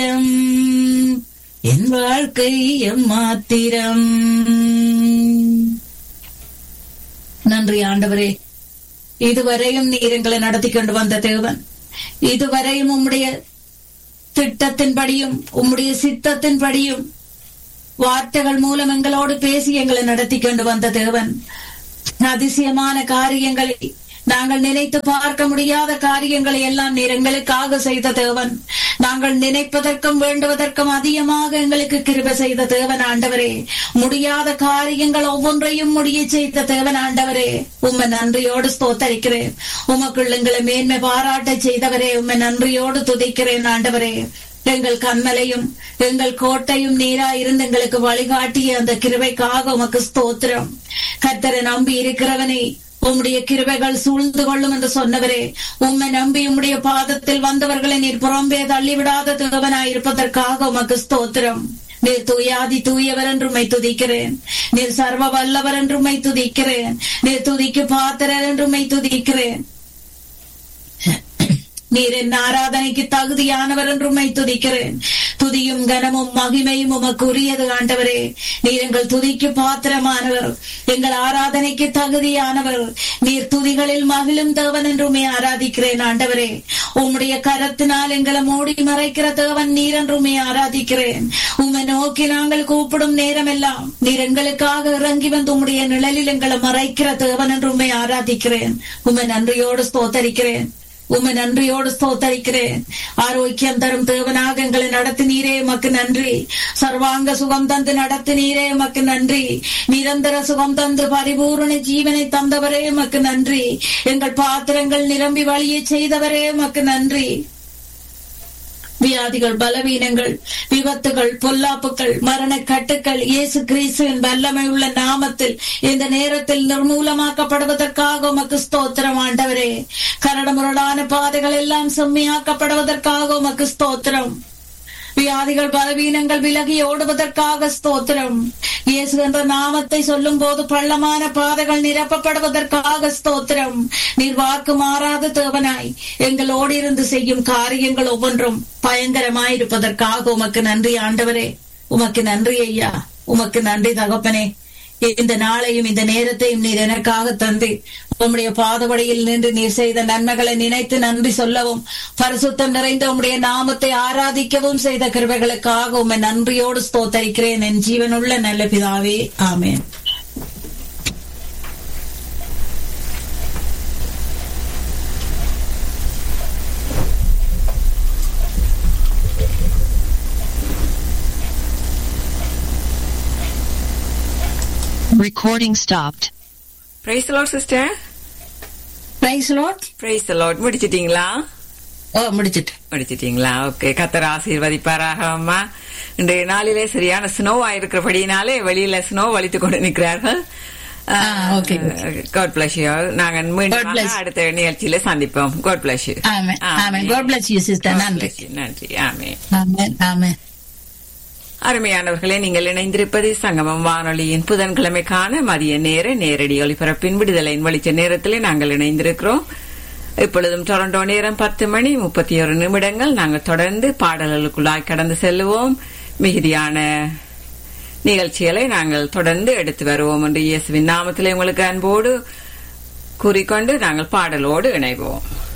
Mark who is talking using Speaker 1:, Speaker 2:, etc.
Speaker 1: என் வாழ்க்கை எம்மாத்திரம் நன்றி ஆண்டவரே இதுவரையும் நீர் எங்களை நடத்தி கொண்டு வந்த தேவன் இதுவரையும் உம்முடைய திட்டத்தின்படியும் உம்முடைய சித்தத்தின்படியும் வார்த்தைகள் மூலம் எங்களோடு பேசி எங்களை நடத்தி கொண்டு வந்த தேவன் அதிசயமான காரியங்களை நாங்கள் நினைத்து பார்க்க முடியாத காரியங்களை எல்லாம் நீர் எங்களுக்காக செய்த தேவன் நாங்கள் நினைப்பதற்கும் வேண்டுவதற்கும் அதிகமாக எங்களுக்கு கிருப செய்த தேவன் ஆண்டவரே முடியாத காரியங்கள் ஒவ்வொன்றையும் முடிய செய்த தேவன் ஆண்டவரே உம்மை நன்றியோடு ஸ்தோத்தரிக்கிறேன் உமக்குள் எங்களை மேன்மை பாராட்ட செய்தவரே உம்மை நன்றியோடு துதிக்கிறேன் ஆண்டவரே எங்கள் கண்மலையும் எங்கள் கோட்டையும் நீரா இருந்து எங்களுக்கு வழிகாட்டிய அந்த கிருபைக்காக உமக்கு ஸ்தோத்திரம் கர்த்தரை நம்பி இருக்கிறவனே உம்முடைய கிருபைகள் சூழ்ந்து கொள்ளும் என்று சொன்னவரே உம்மை நம்பி உம்முடைய பாதத்தில் வந்தவர்களை நீர் புறம்பே தள்ளிவிடாத தேவனாயிருப்பதற்காக உமக்கு ஸ்தோத்திரம் நீர் தூயாதி தூயவர் என்று உம்மை துதிக்கிறேன் நீர் சர்வ வல்லவர் என்று உம்மை துதிக்கிறேன் நீர் துதிக்கு பாத்திரர் என்று உம்மை துதிக்கிறேன் நீர் என் ஆராதனைக்கு தகுதியானவர் என்று உம்மை துதிக்கிறேன் துதியும் கனமும் மகிமையும் உமக்கு உரியது ஆண்டவரே நீர் எங்கள் துதிக்கு பாத்திரமானவர் எங்கள் ஆராதனைக்கு தகுதியானவர் நீர் துதிகளில் மகிழும் தேவன் என்று உண்மை ஆராதிக்கிறேன் ஆண்டவரே உம்முடைய கரத்தினால் எங்களை மூடி மறைக்கிற தேவன் நீர் என்று உண்மை ஆராதிக்கிறேன் உம்மை நோக்கி நாங்கள் கூப்பிடும் நேரமெல்லாம் நீர் எங்களுக்காக இறங்கி வந்து உம்முடைய நிழலில் எங்களை மறைக்கிற தேவன் என்று உண்மை ஆராதிக்கிறேன் உம்மை நன்றியோடு ஸ்தோத்தரிக்கிறேன் உம்மை நன்றியோடு ஸ்தோத்தரிக்கிறேன் ஆரோக்கியம் தரும் தேவனாக எங்களை நடத்தினீரே உமக்கு நன்றி சர்வாங்க சுகம் தந்து நடத்தினீரே உமக்கு நன்றி நிரந்தர சுகம் தந்து பரிபூரண ஜீவனை தந்தவரே உமக்கு நன்றி எங்கள் பாத்திரங்கள் நிரம்பி வழியை செய்தவரே உமக்கு நன்றி வியாதிகள் பலவீனங்கள் விபத்துகள் பொல்லாப்புகள் மரண கட்டுக்கள் இயேசு கிறிஸ்துவின் வல்லமை உள்ள நாமத்தில் இந்த நேரத்தில் நிர்மூலமாக்கப்படுவதற்காக உமக்கு ஸ்தோத்திரம் ஆண்டவரே கரடமுரடான பாதைகள் எல்லாம் செம்மையாக்கப்படுவதற்காக உமக்கு ஸ்தோத்திரம் வியாதிகள் பலவீனங்கள் விலகி ஓடுவதற்காக ஸ்தோத்திரம் இயேசு என்ற நாமத்தை சொல்லும் போது பள்ளமான பாதைகள் நிரப்பப்படுவதற்காக ஸ்தோத்திரம் நீர் வாக்கு மாறாத தேவனாய் எங்களோடு இருந்து செய்யும் காரியங்கள் ஒவ்வொன்றும் பயங்கரமாயிருப்பதற்காக உமக்கு நன்றி ஆண்டவரே உமக்கு நன்றி ஐயா உமக்கு நன்றி தகப்பனே இந்த நாளையும் இந்த நேரத்தையும் நீர் எனக்காக தந்து உம்முடைய பாதவடியில் நின்று நீர் செய்த நன்மைகளை நினைத்து நன்றி சொல்லவும் பரிசுத்தம் நிறைந்த உம்முடைய நாமத்தை ஆராதிக்கவும் செய்த கிருபைகளுக்காக உம்மை நன்றியோடு ஸ்தோத்தரிக்கிறேன் என் ஜீவனுள்ள நல்ல பிதாவே ஆமேன்
Speaker 2: Recording stopped.
Speaker 3: Praise Lord sister
Speaker 1: praise Lord
Speaker 3: praise Lord முடிச்சிட்டீங்களா
Speaker 1: ஓ முடிச்சிட்டு
Speaker 3: முடிச்சிட்டீங்களா ஓகே கத்தர் ஆசீர்வதிப்பாராக அம்மா இன்றைய நாளிலே சரியான ஸ்னோ ஆயிருக்கிறபடினாலே வெளியில ஸ்னோ வலித்து கொண்டு நிற்கிறார்கள்
Speaker 1: okay,
Speaker 3: காட் பிளஸ் யூ நாங்க
Speaker 1: God
Speaker 3: மீண்டும்
Speaker 1: bless.
Speaker 3: அடுத்த நிகழ்ச்சியில சந்திப்போம் God bless you
Speaker 1: amen amen God bless you sister நன்றி
Speaker 3: நன்றி ஆமே
Speaker 1: ஆமென் ஆமென்
Speaker 3: அருமையானவர்களே நீங்கள் இணைந்திருப்பது சங்கமம் வானொலியின் புதன்கிழமைக்கான மதிய நேர நேரடி ஒளிபரப்பின் விடுதலையின் வெளிச்ச நேரத்திலே நாங்கள் இணைந்திருக்கிறோம் இப்பொழுதும் டொரண்டோ நேரம் பத்து மணி முப்பத்தி ஒரு நிமிடங்கள் நாங்கள் தொடர்ந்து பாடல்களுக்குள்ளாய் கடந்து செல்லுவோம் மிகுதியான நிகழ்ச்சிகளை நாங்கள் தொடர்ந்து எடுத்து வருவோம் என்று இயேசுவின் நாமத்திலே உங்களுக்கு அன்போடு கூறிக்கொண்டு நாங்கள் பாடலோடு இணைவோம்